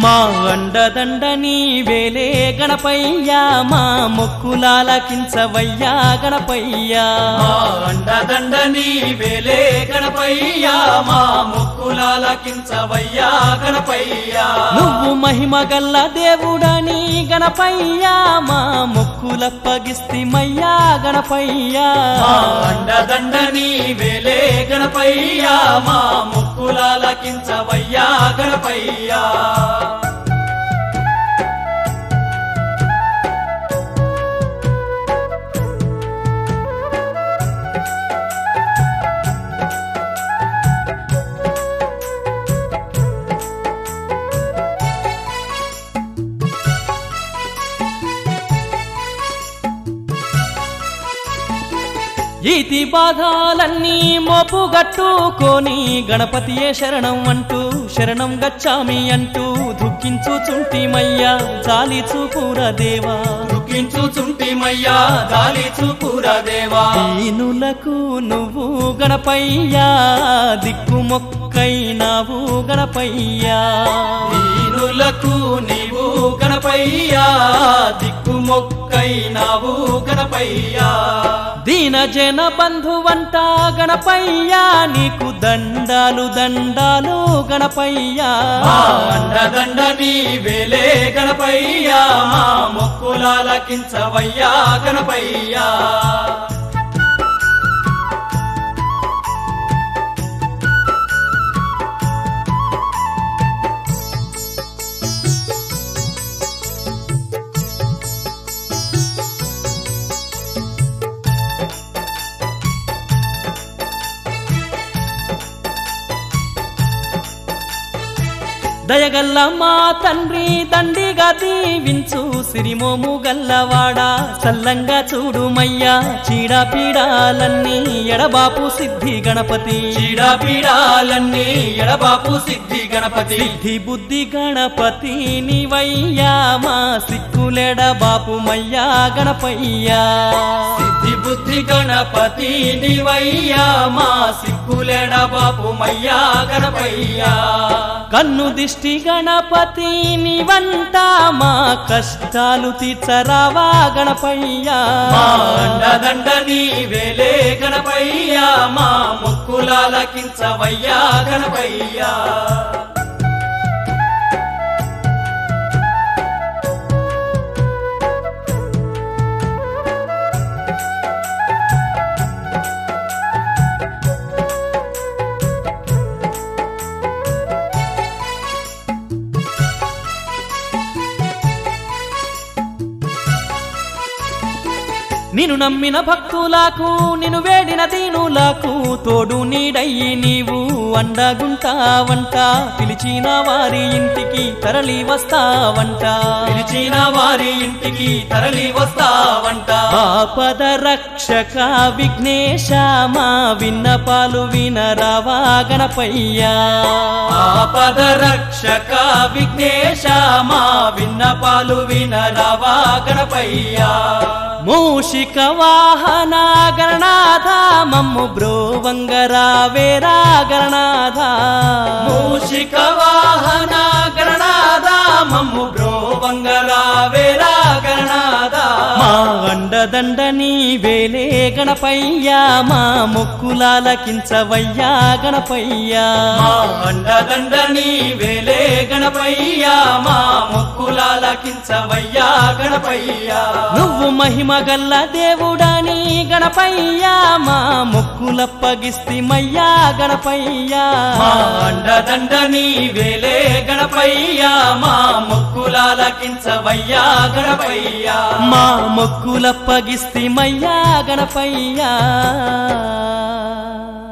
మా అండదండ నీవేలే గణపయ్యా మా మొక్కులాలకించవయ్యా గణపయ్యా మా అండదండ నీవేలే గణపయ్యా మా ముక్కులాలకించవయ్యా గణపయ్యా నువ్వు మహిమ గల్ల దేవుడని గణపయ్యా మా మొక్కులప్పగిస్తిమయ్యా గణపయ్యా మా అండదండ నీవేలే గణపయ్యా మా ముక్కులాలకించవయ్యా గణపయ్యా ఈతి బాధాలన్నీ మోపుగట్టుకొని గణపతియే శరణం అంటూ శరణం గచ్చామి అంటూ దుఃఖించుచుంటిమయ్యా జాలి చూపుర దేవా దుఃఖించుచుంటిమయ్యా దాలి చూపురా దేవా దీనులకు నువ్వు గణపయ్యా దిక్కు మొక్కైనావు గణపయ్యా దీనులకు నీవు గణపయ్యా దిక్కు మొక్కైనావు గణపయ్యా దీన జన బంధువంట గణపయ్యా నీకు దండాలు దండాలు గణపయ్యా మా అండదండ నీవేలే గణపయ్యా మా మొక్కులాలకించవయ్యా గణపయ్యా దయగల్ల మా తండ్రి దండిగా దీవించు సిరిమోము గల్లవాడా సల్లంగా చూడుమయ్యా చీడ పీడాలన్నీ ఎడబాపు సిద్ధి గణపతి చీడా పీడాలన్నీ ఎడబాపు సిద్ధి గణపతి సిద్ధి బుద్ధి గణపతి నీవయ్యా మా సిక్కులెడ బాపు మయ్యా గణపయ్యా సిద్ధి బుద్ధి గణపతి నీవయ్యా మా సిక్కులేడ బాపు మయ్యా గణపయ్యా కన్ను దిష్టి గణపతి నీవంట మా కష్టాలు తీర్చరావా గణపయ్యా మా అండదండ నీవేలే గణపయ్యా మా ముక్కులాలకించవయ్యా గణపయ్యా నిన్ను నమ్మిన భక్తులకు నిన్ను వేడిన దీనులకు తోడు నీడయ్యి నీవు అండగుంటావంట పిలిచిన వారి ఇంటికి తరలి వస్తావంట పిలిచిన వారి ఇంటికి తరలి వస్తావంట ఆపద రక్షక విఘ్నేశ మా విన్నపాలు వినరావా గణపయ్యా ఆపద రక్షక విఘ్నేశ మా విన్నపాలు వినరావా గణపయ్యా మూషిక వాహన గణనాథ మమ్ము బ్రోవంగరా వేరా గణనాథ మూషిక వాహన గణనాద మమ్ము బ్రో బంగరా వేరా గణనాద మా అండదండ నీవేలే గణపయ్యా మా మొక్కులాలకించవయ్యా గణపయ్యా మా అండదండ నీవేలే గణపయ్యా మా ముక్కులాలకించవయ్యా గణపయ్యా నువ్వు మహిమ గల్ల దేవుడని గణపయ్యా మా మొక్కులప్పగిస్తిమయ్యా గణపయ్యా మా అండదండ నీవేలే గణపయ్యా మా ముక్కులాలకించవయ్యా గణపయ్యా మా మొక్కులప్పగిస్తిమయ్యా గణపయ్యా